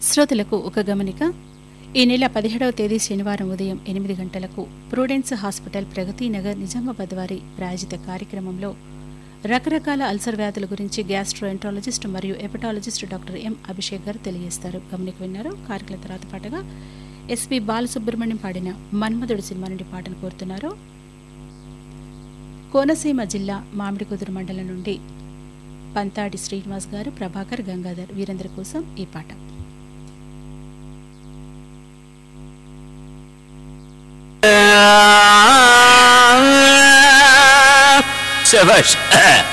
శ్రోతలకు ఒక గమనిక ఈ నెల పదిహేడవ తేదీ శనివారం ఉదయం ఎనిమిది గంటలకు ప్రూడెన్స్ హాస్పిటల్ ప్రగతి నగర్ నిజామాబాద్ వారి ప్రాయోజిత కార్యక్రమంలో రకరకాల అల్సర్ వ్యాధుల గురించి గ్యాస్ట్రోఎంట్రాలజిస్ట్ మరియు ఎపటాలజిస్ట్ డాక్టర్ ఎం అభిషేక్ గారు తెలియజేస్తారు గమనిక విన్నారు కార్యక్రమం తర్వాత పాటగా ఎస్పి బాలసుబ్రహ్మణ్యం పాడిన మన్మధుడు సినిమా నుండి పాటను కోరుతున్నారు కోనసీమ జిల్లా మామిడికుదురు మండలం నుండి పంతాడి శ్రీనివాస్ గారు ప్రభాకర్ గంగాధర్ వీరందరి కోసం ఈ పాట శభాష్